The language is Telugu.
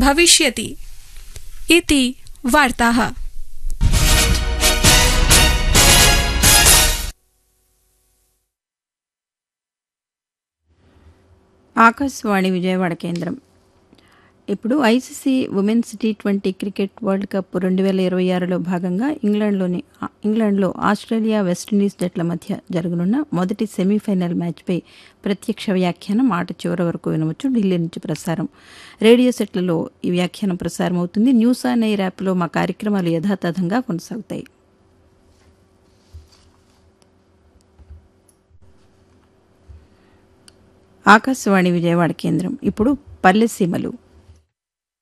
भविष्यति इति वार्ताः ఆకాశవాణి విజయవాడ కేంద్రం ఇప్పుడు ICC women's T twenty cricket world cup రెండు వేల ఇరవై ఆరులో భాగంగా ఇంగ్లాండ్లోని ఇంగ్లాండ్లో ఆస్ట్రేలియా వెస్టిండీస్ జట్ల మధ్య జరగనున్న మొదటి సెమీఫైనల్ మ్యాచ్పై ప్రత్యక్ష వ్యాఖ్యానం ఆట చివరి వరకు వినవచ్చు ఢిల్లీ నుంచి ప్రసారం రేడియో సెట్లలో ఈ వ్యాఖ్యానం ప్రసారం అవుతుంది న్యూస్ ఆన్ ఎయిర్ యాప్లో మా కార్యక్రమాలు యథాతథంగా కొనసాగుతాయి ఆకాశవాణి విజయవాడ కేంద్రం ఇప్పుడు పల్లెసీమలు